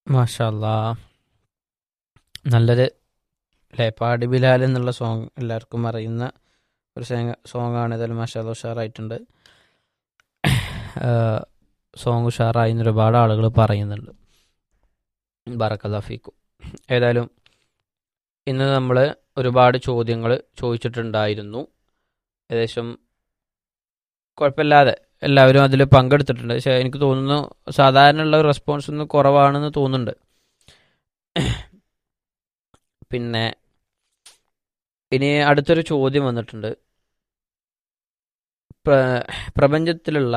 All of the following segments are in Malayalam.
മാഷാല്ലാ നല്ലൊരു അല്ലേ പാടി ബിലാൽ എന്നുള്ള സോങ് എല്ലാവർക്കും അറിയുന്ന ഒരു സോങ് ആണ് ഏതായാലും മാഷാല്ല ഉഷാറായിട്ടുണ്ട് സോങ് ഉഷാറായി എന്ന് ഒരുപാട് ആളുകൾ പറയുന്നുണ്ട് ബറക്കല്ലാഫിക്കും ഏതായാലും ഇന്ന് നമ്മൾ ഒരുപാട് ചോദ്യങ്ങൾ ചോദിച്ചിട്ടുണ്ടായിരുന്നു ഏകദേശം കുഴപ്പമില്ലാതെ എല്ലാവരും അതിൽ പങ്കെടുത്തിട്ടുണ്ട് പക്ഷേ എനിക്ക് തോന്നുന്നു സാധാരണയുള്ള റെസ്പോൺസ് ഒന്ന് കുറവാണെന്ന് തോന്നുന്നുണ്ട് പിന്നെ ഇനി അടുത്തൊരു ചോദ്യം വന്നിട്ടുണ്ട് പ്ര- പ്രപഞ്ചത്തിലുള്ള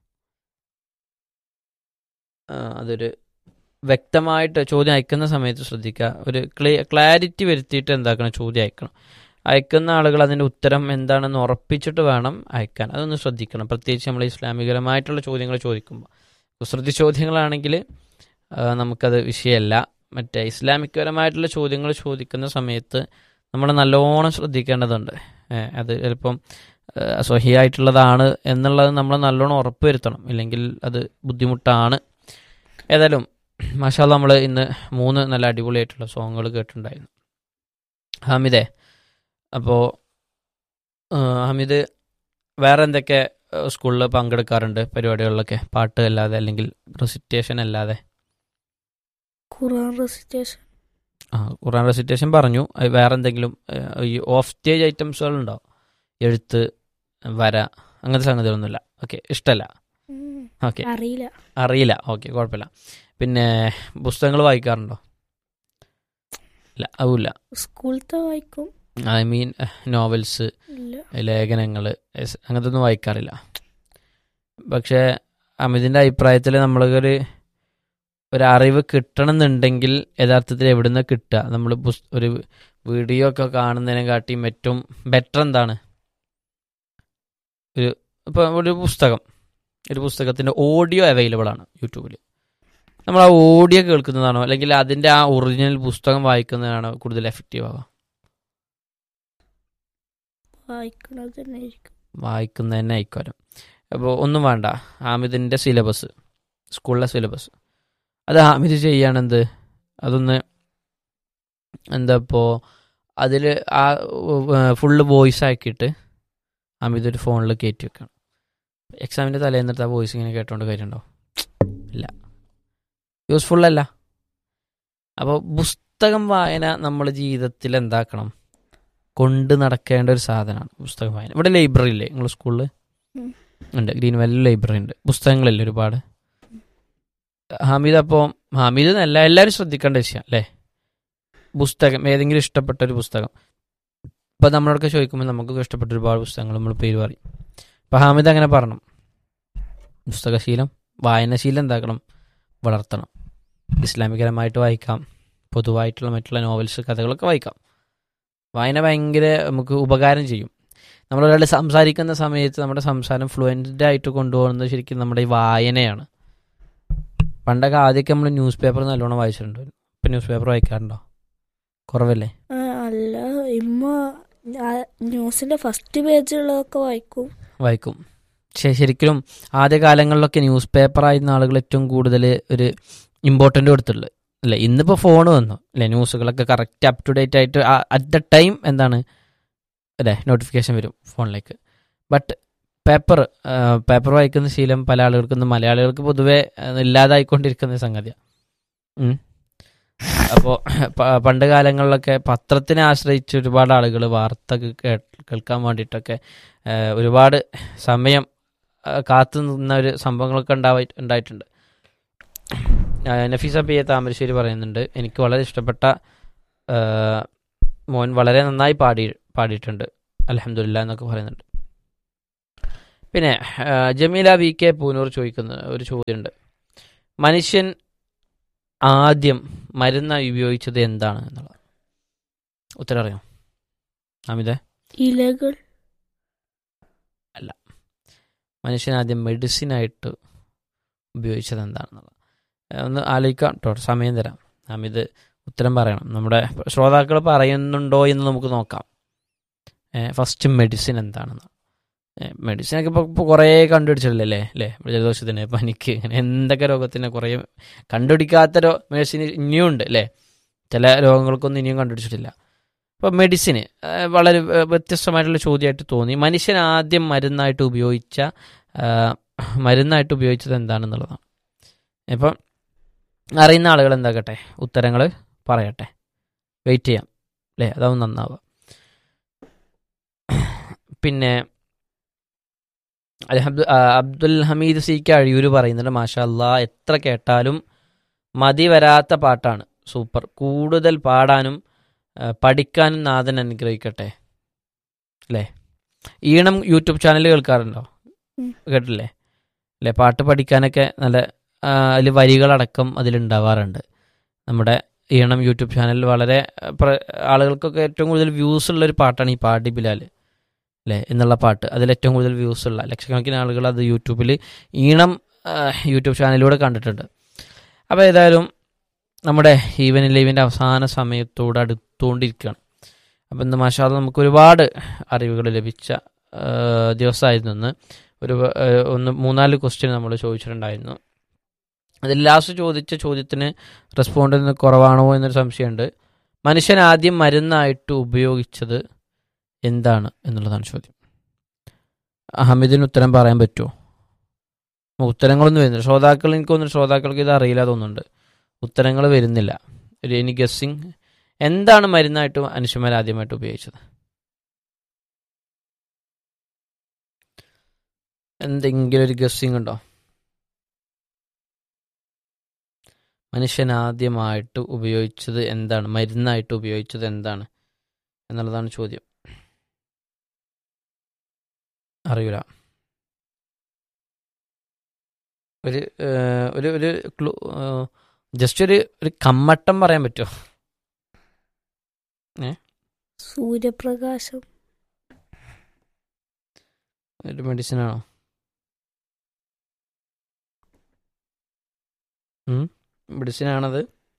ആ, അതൊരു വ്യക്തമായിട്ട് ചോദ്യം അയക്കുന്ന സമയത്ത് ശ്രദ്ധിക്കുക ഒരു ക്ലി ക്ലാരിറ്റി വരുത്തിയിട്ട് എന്താക്കണം ചോദ്യം അയക്കണം അയക്കുന്ന ആളുകൾ അതിൻ്റെ ഉത്തരം എന്താണെന്ന് ഉറപ്പിച്ചിട്ട് വേണം അയക്കാൻ അതൊന്ന് ശ്രദ്ധിക്കണം പ്രത്യേകിച്ച് നമ്മൾ ഇസ്ലാമികരമായിട്ടുള്ള ചോദ്യങ്ങൾ ചോദിക്കുമ്പോൾ കുസൃതി ചോദ്യങ്ങളാണെങ്കിൽ ആ, നമുക്കത് വിഷയമല്ല മറ്റേ ഇസ്ലാമിക് പരമായിട്ടുള്ള ചോദ്യങ്ങൾ ചോദിക്കുന്ന സമയത്ത് നമ്മൾ നല്ലോണം ശ്രദ്ധിക്കേണ്ടതുണ്ട് ഏ, അത് ചിലപ്പം സ്വഹിയായിട്ടുള്ളതാണ് എന്നുള്ളത് നമ്മൾ നല്ലോണം ഉറപ്പ് വരുത്തണം ഇല്ലെങ്കിൽ അത് ബുദ്ധിമുട്ടാണ് ഏതായാലും മാഷാല്ല നമ്മൾ ഇന്ന് മൂന്ന് നല്ല അടിപൊളിയായിട്ടുള്ള സോങ്ങുകൾ കേട്ടിട്ടുണ്ടായിരുന്നു ഹമിദേ അപ്പോൾ ഹമീദ് വേറെ എന്തൊക്കെ സ്കൂളിൽ പങ്കെടുക്കാറുണ്ട് പരിപാടികളിലൊക്കെ പാട്ട് അല്ലാതെ അല്ലെങ്കിൽ റെസിറ്റേഷൻ അല്ലാതെ ഖുറാൻ റെസിറ്റേഷൻ ആ ഖുറാൻ റെസിറ്റേഷൻ പറഞ്ഞു അത് വേറെ എന്തെങ്കിലും ഏഹ്, ഈ ഓഫ് സ്റ്റേജ് ഐറ്റംസുകൾ ഉണ്ടോ എഴുത്ത് വര അങ്ങനത്തെ സംഗതികളൊന്നുമില്ല ഓക്കെ ഇഷ്ടമല്ല ഓക്കെ അറിയില്ല അറിയില്ല ഓക്കെ കുഴപ്പമില്ല പിന്നെ പുസ്തകങ്ങൾ വായിക്കാറുണ്ടോ ഇല്ല അതുമില്ല സ്കൂളത്തെ വായിക്കും ഐ മീൻ നോവൽസ് ഇല്ല ലേഖനങ്ങൾ അങ്ങനത്തെ ഒന്നും വായിക്കാറില്ല പക്ഷേ അമിതിൻ്റെ അഭിപ്രായത്തിൽ നമ്മളൊരു ഒരു അറിവ് കിട്ടണമെന്നുണ്ടെങ്കിൽ യഥാർത്ഥത്തിൽ എവിടുന്ന് കിട്ടുക നമ്മൾ ഒരു വീഡിയോ ഒക്കെ കാണുന്നതിനെക്കാട്ടിയും ഏറ്റവും ബെറ്റർ എന്താണ് ഒരു ഇപ്പോൾ ഒരു പുസ്തകം ഒരു പുസ്തകത്തിൻ്റെ ഓഡിയോ അവൈലബിൾ ആണ് യൂട്യൂബിൽ നമ്മൾ ആ ഓഡിയോ കേൾക്കുന്നതാണോ അല്ലെങ്കിൽ അതിൻ്റെ ആ ഒറിജിനൽ പുസ്തകം വായിക്കുന്നതാണോ കൂടുതൽ എഫക്റ്റീവ് ആവുക വായിക്കണത് തന്നെ ആയിരിക്കും വായിക്കുന്നത് തന്നെ ആയിക്കോലും അപ്പോൾ ഒന്നും വേണ്ട ഹാമിദിൻ്റെ സിലബസ് സ്കൂളിലെ സിലബസ് അത് ഹാമിദ് ചെയ്യാണെന്ത് അതൊന്ന് എന്താ ഇപ്പോൾ അതിൽ ആ ഫുള്ള് വോയിസ് ആക്കിയിട്ട് ഹാമിദ് ഒരു ഫോണിൽ കയറ്റി വെക്കണം എക്സാമിൻ്റെ തലേന്നിട്ട് ആ വോയിസ് ഇങ്ങനെ കേട്ടോണ്ട് കാര്യമുണ്ടോ ഇല്ല യൂസ്ഫുൾ അല്ല അപ്പോൾ പുസ്തകം വായന നമ്മൾ ജീവിതത്തിൽ എന്താക്കണം കൊണ്ട് നടക്കേണ്ട ഒരു സാധനമാണ് പുസ്തകം വായന ഇവിടെ ലൈബ്രറി ഇല്ലേ നിങ്ങളുടെ സ്കൂളിൽ ഉം. ഉണ്ട് ഗ്രീൻ വാലി ലൈബ്രറി ഉണ്ട് പുസ്തകങ്ങളില്ലേ ഒരുപാട് ഹമീദ് അപ്പോൾ ഹമീദ് എന്നല്ല എല്ലാവരും ശ്രദ്ധിക്കേണ്ട വിഷയം അല്ലേ പുസ്തകം ഏതെങ്കിലും ഇഷ്ടപ്പെട്ട ഒരു പുസ്തകം ഇപ്പം നമ്മളോടൊക്കെ ചോദിക്കുമ്പോൾ നമുക്ക് ഇഷ്ടപ്പെട്ട ഒരുപാട് പുസ്തകങ്ങൾ നമ്മൾ പേര് പറയും അപ്പം ഹാമിദ് അങ്ങനെ പറഞ്ഞു പുസ്തകശീലം വായനശീലം എന്താക്കണം വളർത്തണം ഇസ്ലാമികരമായിട്ട് വായിക്കാം പൊതുവായിട്ടുള്ള മറ്റുള്ള നോവൽസ് കഥകളൊക്കെ വായിക്കാം വായന ഭയങ്കര നമുക്ക് ഉപകാരം ചെയ്യും നമ്മളൊരാൾ സംസാരിക്കുന്ന സമയത്ത് നമ്മുടെ സംസാരം ഫ്ലുവൻ്റ് ആയിട്ട് കൊണ്ടുപോകുന്നത് ശരിക്കും നമ്മുടെ ഈ വായനയാണ് പണ്ടൊക്കെ ആദ്യമൊക്കെ നമ്മൾ ന്യൂസ് പേപ്പർ നല്ലോണം വായിച്ചിട്ടുണ്ട് ഇപ്പം ന്യൂസ് പേപ്പർ വായിക്കാറുണ്ടോ കുറവല്ലേ ആ, അല്ല ഇമ്മ ആ ന്യൂസിന്റെ ഫസ്റ്റ് പേജുള്ളതൊക്കെ വായിക്കും വായിക്കും പക്ഷേ ശരിക്കും ആദ്യ കാലങ്ങളിലൊക്കെ ന്യൂസ് പേപ്പറായിരുന്ന ആളുകൾ ഏറ്റവും കൂടുതൽ ഒരു ഇമ്പോർട്ടൻ്റ് കൊടുത്തിട്ടുള്ളത് അല്ലേ ഇന്നിപ്പോൾ ഫോൺ വന്നു അല്ലേ ന്യൂസുകളൊക്കെ കറക്റ്റ് അപ് ടു ഡേറ്റ് ആയിട്ട് അറ്റ് ദ ടൈം എന്താണ് അല്ലേ നോട്ടിഫിക്കേഷൻ വരും ഫോണിലേക്ക് ബട്ട് പേപ്പർ പേപ്പർ വായിക്കുന്ന ശീലം പല ആളുകൾക്കും ഇന്ന് മലയാളികൾക്ക് പൊതുവെ ആ, ഇല്ലാതായിക്കൊണ്ടിരിക്കുന്ന സംഗതിയാണ് അപ്പോൾ പണ്ട് കാലങ്ങളിലൊക്കെ പത്രത്തിനെ ആശ്രയിച്ച് ഒരുപാട് ആളുകൾ വാർത്ത കേ- കേൾക്കാൻ വേണ്ടിയിട്ടൊക്കെ ആ, ഒരുപാട് സമയം ആ, കാത്തു നിന്ന ഒരു സംഭവങ്ങളൊക്കെ ഉണ്ടായി ഉണ്ടായിട്ടുണ്ട് ആ, നഫീസ പി എ താമരശ്ശേരി പറയുന്നുണ്ട് എനിക്ക് വളരെ ഇഷ്ടപ്പെട്ട ആ, മോൻ വളരെ നന്നായി പാടി പാടിയിട്ടുണ്ട് അലഹമില്ല എന്നൊക്കെ പറയുന്നുണ്ട് പിന്നെ ആ, ജമീല വി കെ പൂനൂർ ചോദിക്കുന്ന ഒരു ചോദ്യമുണ്ട് മനുഷ്യൻ ആദ്യം മരുന്നായി ഉപയോഗിച്ചത് എന്താണ് എന്നുള്ളത് ഉത്തരം അറിയാം അമിതേ ഇലകൾ മനുഷ്യൻ ആദ്യം മെഡിസിനായിട്ട് ഉപയോഗിച്ചത് എന്താണെന്നുള്ളത് ഏഹ് ഒന്ന് ആലോചിക്കാം കേട്ടോ സമയം തരാം അമിത് ഉത്തരം പറയണം നമ്മുടെ ശ്രോതാക്കൾ പറയുന്നുണ്ടോ എന്ന് നമുക്ക് നോക്കാം ഫസ്റ്റ് മെഡിസിൻ എന്താണെന്ന് മെഡിസിനൊക്കെ ഇപ്പോൾ ഇപ്പോൾ കുറേ കണ്ടുപിടിച്ചിട്ടില്ലല്ലേ അല്ലേ ജലദോഷത്തിന് പനിക്ക് അങ്ങനെ എന്തൊക്കെ രോഗത്തിന് കുറേ കണ്ടുപിടിക്കാത്ത രോ മെഡിസിൻ ഇനിയും ഉണ്ട് അല്ലേ ചില രോഗങ്ങൾക്കൊന്നും ഇനിയും കണ്ടുപിടിച്ചിട്ടില്ല അപ്പോൾ മെഡിസിന് ആ, വളരെ ആ, വ്യത്യസ്തമായിട്ടുള്ള ചോദ്യമായിട്ട് തോന്നി മനുഷ്യൻ ആദ്യം മരുന്നായിട്ട് ഉപയോഗിച്ച ആ, മരുന്നായിട്ട് ഉപയോഗിച്ചത് എന്താണെന്നുള്ളതാണ് ഇപ്പം അറിയുന്ന ആളുകൾ എന്താക്കട്ടെ ഉത്തരങ്ങൾ പറയട്ടെ വെയിറ്റ് ചെയ്യാം അല്ലേ അതാവും നന്നാവുക പിന്നെ അൽഹബ്ദു ആ, അബ്ദുൽ ഹമീദ് സി കെ അഴിയൂർ പറയുന്നുണ്ട് മാഷാ അല്ലാ എത്ര കേട്ടാലും മതി വരാത്ത പാട്ടാണ് സൂപ്പർ കൂടുതൽ പാടാനും ആ, പഠിക്കാനും നാഥൻ അനുഗ്രഹിക്കട്ടെ അല്ലേ ഈണം യൂട്യൂബ് ചാനൽ കേൾക്കാറുണ്ടോ ഉം. കേട്ടില്ലേ അല്ലേ പാട്ട് പഠിക്കാനൊക്കെ നല്ല അതിൽ വരികളടക്കം അതിലുണ്ടാവാറുണ്ട് നമ്മുടെ ഈണം യൂട്യൂബ് ചാനലിൽ വളരെ ആ, പ്ര- ആളുകൾക്കൊക്കെ ഏറ്റവും കൂടുതൽ വ്യൂസ് ഉള്ള ഒരു പാട്ടാണ് ഈ പാടി ബിലാൽ അല്ലേ എന്നുള്ള പാട്ട് അതിൽ ഏറ്റവും കൂടുതൽ വ്യൂസ് ഉള്ള ലക്ഷക്കണക്കിന് ആളുകൾ അത് യൂട്യൂബിൽ ഈണം ആ, യൂട്യൂബ് ചാനലിലൂടെ കണ്ടിട്ടുണ്ട് അപ്പോൾ ഏതായാലും നമ്മുടെ ഈവൻ ലീവിൻ്റെ അവസാന സമയത്തോട് അടുത്തുകൊണ്ടിരിക്കുകയാണ് അപ്പം ഇന്ന് മാഷാദ് നമുക്ക് ഒരുപാട് അറിവുകൾ ലഭിച്ച ആ, ദിവസമായിരുന്നു ഇന്ന് ഒരു ആ, ഒന്ന് മൂന്നാല് ക്വസ്റ്റ്യൻ നമ്മൾ ചോദിച്ചിട്ടുണ്ടായിരുന്നു അതിൽ ലാസ്റ്റ് ചോദിച്ച ചോദ്യത്തിന് റെസ്പോണ്ട് ചെയ്യുന്നത് കുറവാണോ എന്നൊരു സംശയമുണ്ട് മനുഷ്യൻ ആദ്യം മരുന്നായിട്ട് ഉപയോഗിച്ചത് എന്താണ് എന്നുള്ളതാണ് ചോദ്യം അഹമ്മദിന് ഉത്തരം പറയാൻ പറ്റുമോ ഉത്തരങ്ങളൊന്നും വരുന്നില്ല ശ്രോതാക്കൾ എനിക്ക് തോന്നുന്നു ശ്രോതാക്കൾക്ക് ഇത് അറിയില്ല തോന്നുന്നുണ്ട് ഉത്തരങ്ങൾ വരുന്നില്ല ഒരു എനി ഗസ്സിങ് എന്താണ് മരുന്നായിട്ട് മനുഷ്യന്മാർ ആദ്യമായിട്ട് ഉപയോഗിച്ചത് എന്തെങ്കിലും ഒരു ഗസ്സിങ് ഉണ്ടോ മനുഷ്യൻ ആദ്യമായിട്ട് ഉപയോഗിച്ചത് എന്താണ് മരുന്നായിട്ട് ഉപയോഗിച്ചത് എന്താണ് എന്നുള്ളതാണ് ചോദ്യം അറിയില്ല ഒരു ഏഹ്, ഒരു ഒരു ക്ലൂ ജസ്റ്റ് ഒരു ഒരു കമ്മട്ടം പറയാൻ പറ്റുമോ സൂര്യപ്രകാശം ഒരു മെഡിസിൻ ആണോ മെഡിസിൻ ആണത്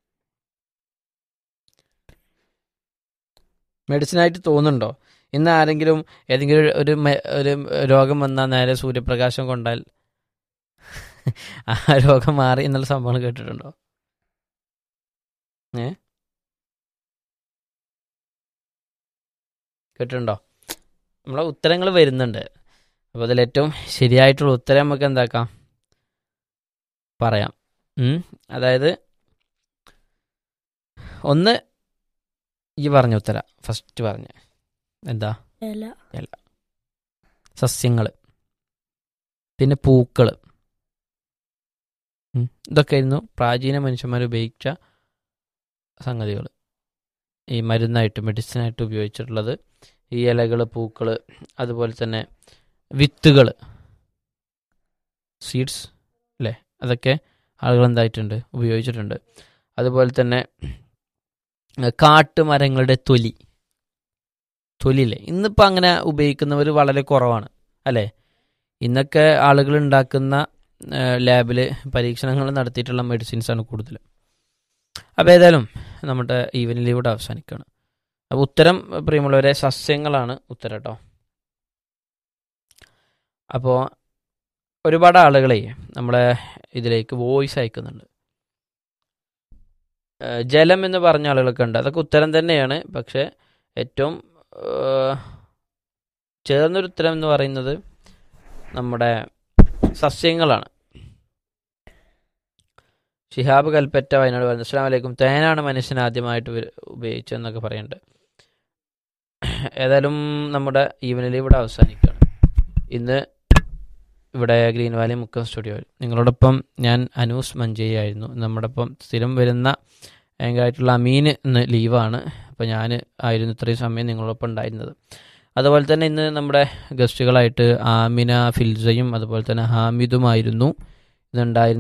മെഡിസിൻ ആയിട്ട് തോന്നുന്നുണ്ടോ ഇന്ന് ആരെങ്കിലും ഏതെങ്കിലും ഒരു- ഒരു മെ- ഒരു രോഗം വന്നാൽ നേരെ സൂര്യപ്രകാശം കൊണ്ടാൽ ആ രോഗം മാറി എന്നുള്ള സംഭവങ്ങൾ കേട്ടിട്ടുണ്ടോ ഏ കേട്ടിട്ടുണ്ടോ നമ്മളെ ഉത്തരങ്ങൾ വരുന്നുണ്ട് അപ്പോൾ അതിൽ ഏറ്റവും ശരിയായിട്ടുള്ള ഉത്തരം നമുക്ക് എന്താക്കാം പറയാം ഉം. അതായത് ഒന്ന് ഈ പറഞ്ഞ ഉത്തര ഫസ്റ്റ് പറഞ്ഞ എന്താ ഇല സസ്യങ്ങൾ പിന്നെ പൂക്കൾ ഇതൊക്കെയായിരുന്നു പ്രാചീന മനുഷ്യന്മാർ ഉപയോഗിച്ച സംഗതികൾ ഈ മരുന്നായിട്ട് മെഡിസിനായിട്ട് ഉപയോഗിച്ചിട്ടുള്ളത് ഈ ഇലകൾ പൂക്കൾ അതുപോലെ തന്നെ വിത്തുകൾ സീഡ്സ് അല്ലേ അതൊക്കെ ആളുകൾ എന്തായിട്ടുണ്ട് ഉപയോഗിച്ചിട്ടുണ്ട് അതുപോലെ തന്നെ ഏഹ്, കാട്ടുമരങ്ങളുടെ തൊലി തൊലിയില്ലേ ഇന്നിപ്പോൾ അങ്ങനെ ഉപയോഗിക്കുന്നവർ വളരെ കുറവാണ് അല്ലേ ഇന്നൊക്കെ ആളുകൾ ഉണ്ടാക്കുന്ന ലാബിൽ പരീക്ഷണങ്ങൾ നടത്തിയിട്ടുള്ള മെഡിസിൻസ് ആണ് കൂടുതൽ അപ്പോൾ ഏതായാലും നമ്മുടെ ഈവനിൽ ഇവിടെ അവസാനിക്കുകയാണ് അപ്പോൾ ഉത്തരം പ്രിയമുള്ളവരെ സസ്യങ്ങളാണ് ഉത്തരം കേട്ടോ അപ്പോൾ ഒരുപാട് ആളുകളെ നമ്മളെ ഇതിലേക്ക് വോയിസ് അയക്കുന്നുണ്ട് ഏഹ് ജലം എന്ന് പറഞ്ഞ ആളുകളൊക്കെ ഉണ്ട് അതൊക്കെ ഉത്തരം തന്നെയാണ് പക്ഷേ ഏറ്റവും ഏഹ് ചേർന്നൊരു ഉത്തരം എന്ന് പറയുന്നത് നമ്മുടെ സസ്യങ്ങളാണ് ഷിഹാബ് കൽപ്പറ്റ വയനാട് പറയുന്നത് അസ്സാം വലൈക്കും തേനാണ് മനുഷ്യൻ ആദ്യമായിട്ട് വര- ഉപയോഗിച്ചതെന്നൊക്കെ പറയുന്നുണ്ട് ഏതായാലും നമ്മുടെ ഈവനിൽ ഇവിടെ അവസാനിക്കുകയാണ് ഇന്ന് ഇവിടെ ഗ്രീൻ വാലി മുക്കം സ്റ്റുഡിയോയിൽ നിങ്ങളോടൊപ്പം ഞാൻ അനൂസ് മഞ്ചേരി ആയിരുന്നു നമ്മുടെ ഒപ്പം സ്ഥിരം വരുന്ന ആയിട്ടുള്ള അമീൻ ഇന്ന് ലീവാണ് അപ്പോൾ ഞാൻ ആയിരുന്നു ഇത്രയും സമയം നിങ്ങളോടൊപ്പം ഉണ്ടായിരുന്നത് അതുപോലെ തന്നെ ഇന്ന് നമ്മുടെ ഗസ്റ്റുകളായിട്ട് ആമിന ഫിൽസയും അതുപോലെ തന്നെ ഹാമിദുമായിരുന്നു ഇന്നുണ്ടായിരുന്നത്